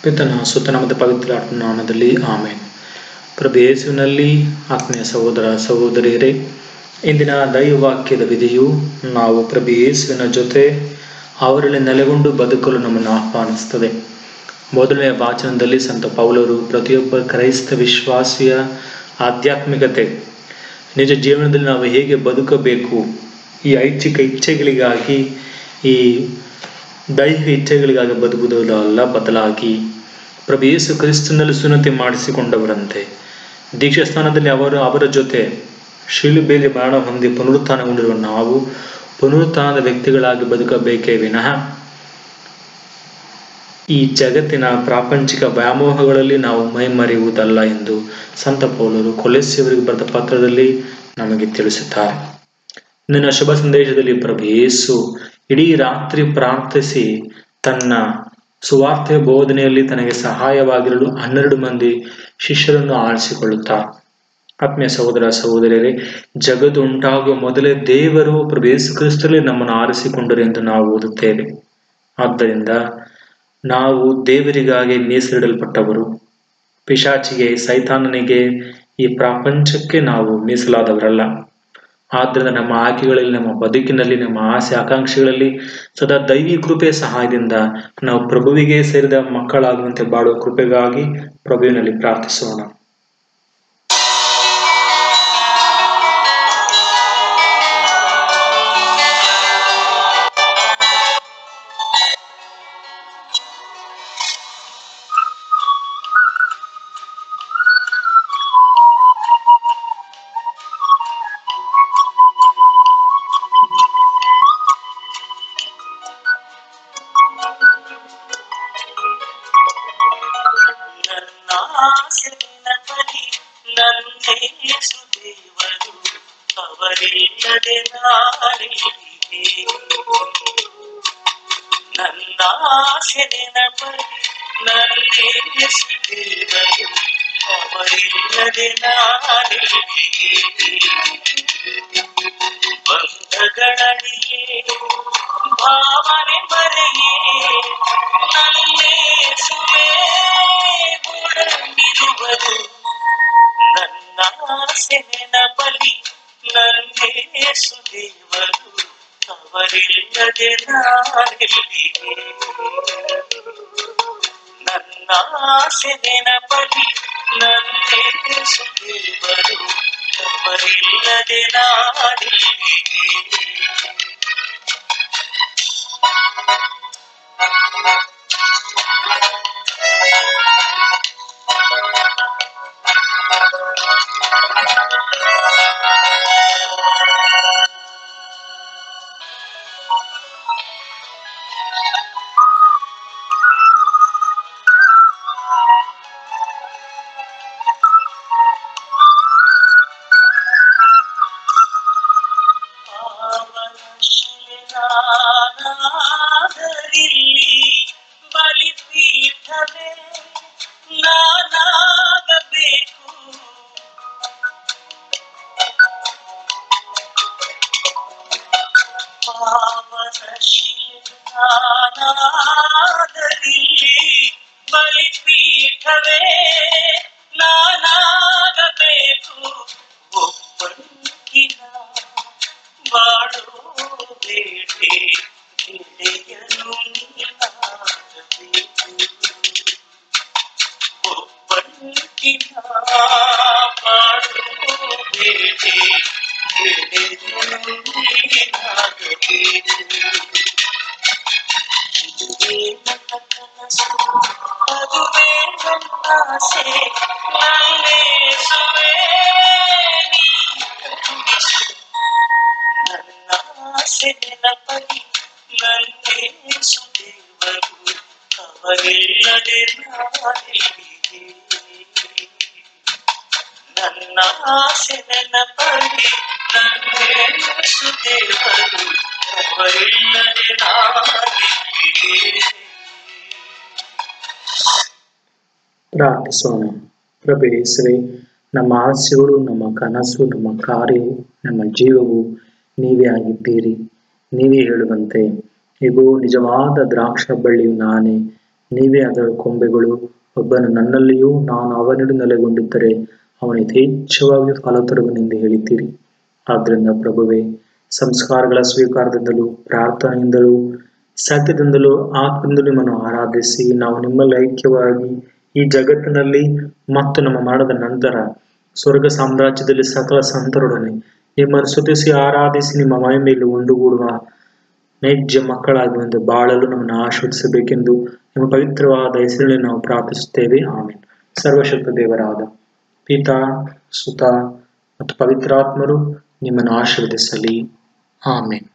ಪಿತನ ಸುತನ ಮತ್ತು ಪವಿತ್ರ ನಾಮದಲ್ಲಿ ಆಮೇನ್ ಪ್ರಭು ಯೇಸುವಿನಲ್ಲಿ ಆತ್ಮೀಯ ಸಹೋದರ ಸಹೋದರಿಯರೇ ಇಂದಿನ ದೈವವಾಕ್ಯದ ವಿಧಿಯು ನಾವು ಪ್ರಭು ಯೇಸುವಿನ ಜೊತೆ ಅವರಲ್ಲಿ ನೆಲೆಗೊಂಡು ಬದುಕಲು ನಮ್ಮನ್ನು ಆಹ್ವಾನಿಸುತ್ತದೆ ಮೊದಲನೆಯ ವಾಚನದಲ್ಲಿ ಸಂತ ಪೌಲರು ಪ್ರತಿಯೊಬ್ಬ ಕ್ರೈಸ್ತ ವಿಶ್ವಾಸಿಯ ಆಧ್ಯಾತ್ಮಿಕತೆ ನಿಜ ಜೀವನದಲ್ಲಿ ನಾವು ಹೇಗೆ ಬದುಕಬೇಕು ಈ ಐಚ್ಛಿಕ ಇಚ್ಛೆಗಳಿಗಾಗಿ ಈ ದೈಹಿಕ ಇಚ್ಛೆಗಳಿಗಾಗಿ ಬದುಕುವುದಲ್ಲ ಬದಲಾಗಿ ಪ್ರಭು ಯೇಸು ಕ್ರಿಸ್ತನಲ್ಲಿ ಸುನ್ನತಿ ಮಾಡಿಸಿಕೊಂಡವರಂತೆ ದೀಕ್ಷಾ ಸ್ಥಾನದಲ್ಲಿ ಅವರು ಅವರ ಜೊತೆ ಶಿಲುಬೆಯಲ್ಲಿ ಮರಣ ಹೊಂದಿ ಪುನರುತ್ಥಾನಗೊಂಡಿರುವ ನಾವು ಪುನರುತ್ಥಾನದ ವ್ಯಕ್ತಿಗಳಾಗಿ ಬದುಕಬೇಕೇ ವಿನಃ ಈ ಜಗತ್ತಿನ ಪ್ರಾಪಂಚಿಕ ವ್ಯಾಮೋಹಗಳಲ್ಲಿ ನಾವು ಮೈಮರೆಯುವುದಲ್ಲ ಎಂದು ಸಂತ ಪೌಲರು ಕೊಲೆಸ್ಸಿಯವರಿಗೆ ಬರೆದ ಪತ್ರದಲ್ಲಿ ನಮಗೆ ತಿಳಿಸುತ್ತಾರೆ ನಿನ್ನ ಶುಭ ಸಂದೇಶದಲ್ಲಿ ಪ್ರಭು ಯೇಸು ಇಡೀ ರಾತ್ರಿ ಪ್ರಾರ್ಥಿಸಿ ತನ್ನ ಸುವಾರ್ತೆಯ ಬೋಧನೆಯಲ್ಲಿ ತನಗೆ ಸಹಾಯವಾಗಿರಲು ಹನ್ನೆರಡು ಮಂದಿ ಶಿಷ್ಯರನ್ನು ಆರಿಸಿಕೊಳ್ಳುತ್ತಾರೆ ಆತ್ಮೀಯ ಸಹೋದರ ಸಹೋದರಿಯರೇ ಜಗತ್ತು ಉಂಟಾಗುವ ಮೊದಲೇ ದೇವರು ಪ್ರಭು ಯೇಸು ಕ್ರಿಸ್ತರಲ್ಲಿ ನಮ್ಮನ್ನು ಆರಿಸಿಕೊಂಡರು ಎಂದು ನಾವು ಓದುತ್ತೇವೆ ಆದ್ದರಿಂದ ನಾವು ದೇವರಿಗಾಗಿ ಮೀಸಲಿಡಲ್ಪಟ್ಟವರು ಪಿಶಾಚಿಗೆ ಸೈತಾನನಿಗೆ ಈ ಪ್ರಪಂಚಕ್ಕೆ ನಾವು ಮೀಸಲಾದವರಲ್ಲ ಆದ್ದರಿಂದ ನಮ್ಮ ಆಯ್ಕೆಗಳಲ್ಲಿ ನಮ್ಮ ಬದುಕಿನಲ್ಲಿ ನಮ್ಮ ಆಸೆ ಆಕಾಂಕ್ಷೆಗಳಲ್ಲಿ ಸದಾ ದೈವಿ ಕೃಪೆ ಸಹಾಯದಿಂದ ನಾವು ಪ್ರಭುವಿಗೆ ಸೇರಿದ ಮಕ್ಕಳಾಗುವಂತೆ ಬಾಳುವ ಕೃಪೆಗಾಗಿ ಪ್ರಭುವಿನಲ್ಲಿ ಪ್ರಾರ್ಥಿಸೋಣ ನನ್ನಾಸೆನ ಬಲಿ ನನ್ನೇಸು ದೇವರು ಅವರಿಲ್ಲದೆ ನಾನಿಗೆ ನನ್ನಾಸೆನ ಬಲಿ ನನ್ನೇಸು ದೇವರು ಅವರಿಲ್ಲದೆ ನಾನಿಗೆ ಬಂಧಗಳಡಿಯೇ ಭಾವನೆ ಮರೆಯೇ ನನ್ನೇಸುವೆ ಗುಡಂಗಿರುವರು ನನ್ನ ಸೆನೆನ ಬಲಿ ನನ್ನೇಸು ದೇವರು ಅವರಿಲ್ಲದೆ ನಾನೆಲ್ಲಿಗೆ ನನ್ನ ಸೆನೆನ ಬಲಿ ನನ್ನೇಸು ದೇವರು ಅವರಿಲ್ಲದೆ ನಾನೆಲ್ಲಿಗೆ ಪಾವನಶೀಲನಾದರಿಲ್ಲಿ ಬಲಿಪೀಠವೇ ನಾನಾಗಬೇಕು ಪಾವನಶೀಲನಾದರಿಲ್ಲಿ ಬಲಿಪೀಠವೇ ನಾನಾಗಬೇಕು ಒಬ್ಬಂಕಿನ ಬಾಳು ಬೇಟೆ ಗೆಳೆಯನು ನೀನಾಗಬೇಕು ಒಬ್ಬಂಕಿನ ಬಾಳು ಬೇಟೆ ಗೆಳೆಯನು ನೀನಾಗಬೇಕು ಇದುವೇ ನನ್ನ ಕನಸು ಅದುವೇ ನನ್ನ ಆಸೆ ನನ್ನೇಸುವೆ ನೀ ಕರುಣಿಸು ನನ್ನ ಆಸೆ ನೆನಪಲಿ ನನ್ನೇಸು ದೇವರು ಅವರಿಲ್ಲದೆ ನಾನಿಗೆ ನನ್ನ ಆಸೆ ನೆನಪಲಿ ನನ್ನೇಸು ದೇವರು ಅವರಿಲ್ಲದೆ ನಾನಿಗೆ ಪ್ರಾರ್ಥಿಸೋಣ ಪ್ರಭು ಯೇಸುವೆ ನಮ್ಮ ಆಸೆಗಳು ನಮ್ಮ ಕನಸು ನಮ್ಮ ಕಾರ್ಯವು ನಮ್ಮ ಜೀವವು ನೀವೇ ಆಗಿದ್ದೀರಿ ನೀವೇ ಹೇಳುವಂತೆ ಇಗೋ ನಿಜವಾದ ದ್ರಾಕ್ಷ ಬಳ್ಳಿಯು ನಾನೇ ನೀವೇ ಅದರ ಕೊಂಬೆಗಳು ಒಬ್ಬನು ನನ್ನಲ್ಲಿಯೂ ನಾನು ಅವನಲ್ಲಿ ನೆಲೆಗೊಂಡಿದ್ದರೆ ಅವನು ಯಥೇಚ್ಛವಾಗಿ ಫಲ ತರುವನೆಂದು ಹೇಳಿದ್ದೀರಿ ಆದ್ದರಿಂದ ಪ್ರಭುವೇ ಸಂಸ್ಕಾರಗಳ ಸ್ವೀಕಾರದಿಂದಲೂ ಪ್ರಾರ್ಥನೆಯಿಂದಲೂ ಸತ್ಯದಿಂದಲೂ ಆತ್ಮದಿಂದಲೂ ನಿಮ್ಮನ್ನು ಆರಾಧಿಸಿ ನಾವು ನಿಮ್ಮಲ್ಲಿ ಐಕ್ಯವಾಗಿ ಈ ಜಗತ್ತಿನಲ್ಲಿ ಮತ್ತು ನಮ್ಮ ಮರಣದ ನಂತರ ಸ್ವರ್ಗ ಸಾಮ್ರಾಜ್ಯದಲ್ಲಿ ಸಕಲ ಸಂತರೊಡನೆ ನಿಮ್ಮನ್ನು ಸ್ತುತಿಸಿ ಆರಾಧಿಸಿ ನಿಮ್ಮ ಮಹಿಮೆಯಲ್ಲಿ ಒಂದುಗೂಡುವ ನೈಜ ಮಕ್ಕಳಾಗುವಂತೆ ಬಾಳಲು ನಮ್ಮನ್ನು ಆಶೀರ್ವದಿಸಬೇಕೆಂದು ನಿಮ್ಮ ಪವಿತ್ರವಾದ ಹೆಸರಲ್ಲಿ ನಾವು ಪ್ರಾರ್ಥಿಸುತ್ತೇವೆ ಆಮೇಲೆ ಸರ್ವಶಕ್ತ ದೇವರಾದ ಪಿತಾ ಸುತ ಮತ್ತು ಪವಿತ್ರಾತ್ಮರು ನಿಮ್ಮನ್ನು ಆಶೀರ್ವದಿಸಲಿ ಆಮೇಲೆ